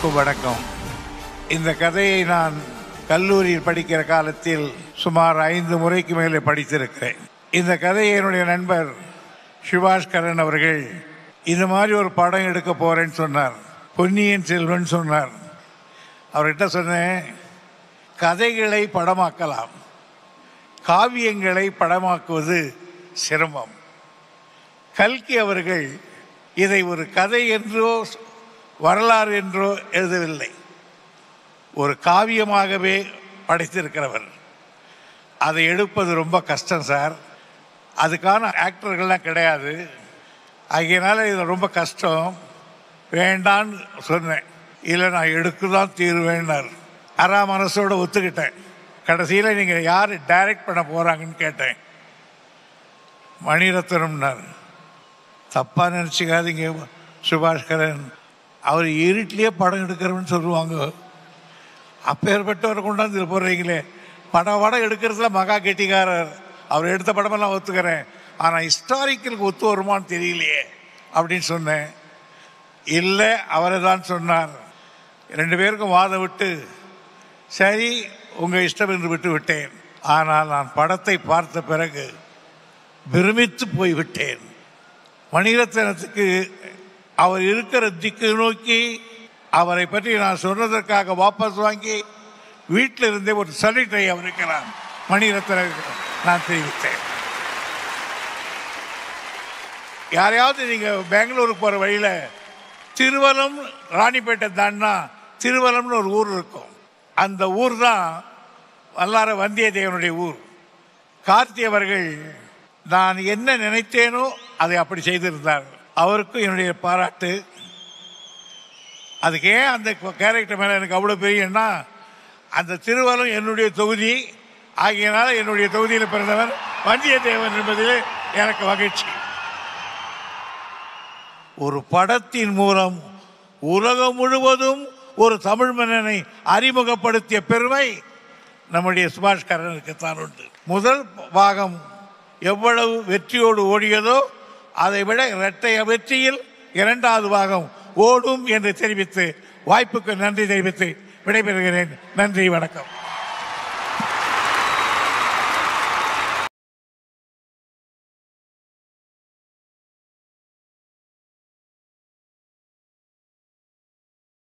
எல்லோருக்கும் வணக்கம் இந்த கதையை நான் கல்லூரியில் படிக்கிற காலத்தில் சுமார் ஐந்து முறைக்கு மேலே படித்திருக்கிறேன் இந்த கதையை என்னுடைய நண்பர் சிவாஷ்கரன் அவர்கள் இந்த மாதிரி ஒரு படம் எடுக்க போறேன்னு சொன்னார் பொன்னியின் செல்வன் சொன்னார் அவர்கிட்ட சொன்னேன் கதைகளை படமாக்கலாம் காவியங்களை படமாக்குவது சிரமம் கல்கி அவர்கள் இதை ஒரு கதை என்றோ வரலாறு என்றோ எழுதவில்லை ஒரு காவியமாகவே படைத்திருக்கிறவர் அதை எடுப்பது ரொம்ப கஷ்டம் சார் அதுக்கான ஆக்டர்கள்லாம் கிடையாது ஆகையினால இது ரொம்ப கஷ்டம் வேண்டான்னு சொன்னேன் இல்லை நான் எடுக்க தான் தீருவேன்னார் அரா மனசோட ஒத்துக்கிட்டேன் கடைசியில் நீங்கள் யார் டைரக்ட் பண்ண போகிறாங்கன்னு கேட்டேன் மணிரத்னம்னார் தப்பா நினச்சிக்காதீங்க சுபாஷ்கரன் அவர் இருட்டிலேயே படம் எடுக்கிறவன்னு சொல்லுவாங்க அப்பேற்பட்டவரை கொண்டாந்து இதுல போடுறீங்களே படம் படம் எடுக்கிறதுல மகா கெட்டிக்காரர் அவர் எடுத்த படமெல்லாம் ஒத்துக்கிறேன் ஆனால் ஹிஸ்டாரிக்கலுக்கு ஒத்து வருமான்னு தெரியலையே அப்படின்னு சொன்னேன் இல்லை அவரை தான் சொன்னார் ரெண்டு பேருக்கும் வாதம் விட்டு சரி உங்கள் இஷ்டம் என்று விட்டு விட்டேன் ஆனால் நான் படத்தை பார்த்த பிறகு பிரமித்து போய்விட்டேன் மணிரத்னத்துக்கு அவர் இருக்கிற திக்கு நோக்கி அவரை பற்றி நான் சொன்னதற்காக வாபஸ் வாங்கி வீட்டில் இருந்தே ஒரு சலிட்டை அவருக்கு நான் மணிரத்னத்துக்கு நான் தெரிவித்தேன் யாரையாவது நீங்க பெங்களூருக்கு போற வழியில திருவலம் ராணிப்பேட்டை தாண்டினா திருவலம்னு ஒரு ஊர் இருக்கும் அந்த ஊர் தான் வல்லார வந்தியத்தேவனுடைய ஊர் கார்த்தி அவர்கள் நான் என்ன நினைத்தேனோ அதை அப்படி செய்திருந்தார் அவருக்கும் என்னுடைய பாராட்டு அதுக்கு ஏன் அந்த கேரக்டர் மேலே எனக்கு அவ்வளோ பெரியன்னா அந்த திருவலம் என்னுடைய தொகுதி ஆகியனால என்னுடைய தொகுதியில் பிறந்தவர் வந்தியத்தேவன் என்பதில் எனக்கு மகிழ்ச்சி ஒரு படத்தின் மூலம் உலகம் முழுவதும் ஒரு தமிழ் மன்னனை அறிமுகப்படுத்திய பெருமை நம்முடைய சுபாஷ் கரனுக்கு தான் உண்டு முதல் பாகம் எவ்வளவு வெற்றியோடு ஓடியதோ அதை விட இரட்டை வெற்றியில் இரண்டாவது பாகம் ஓடும் என்று தெரிவித்து வாய்ப்புக்கு நன்றி தெரிவித்து விடைபெறுகிறேன் நன்றி வணக்கம்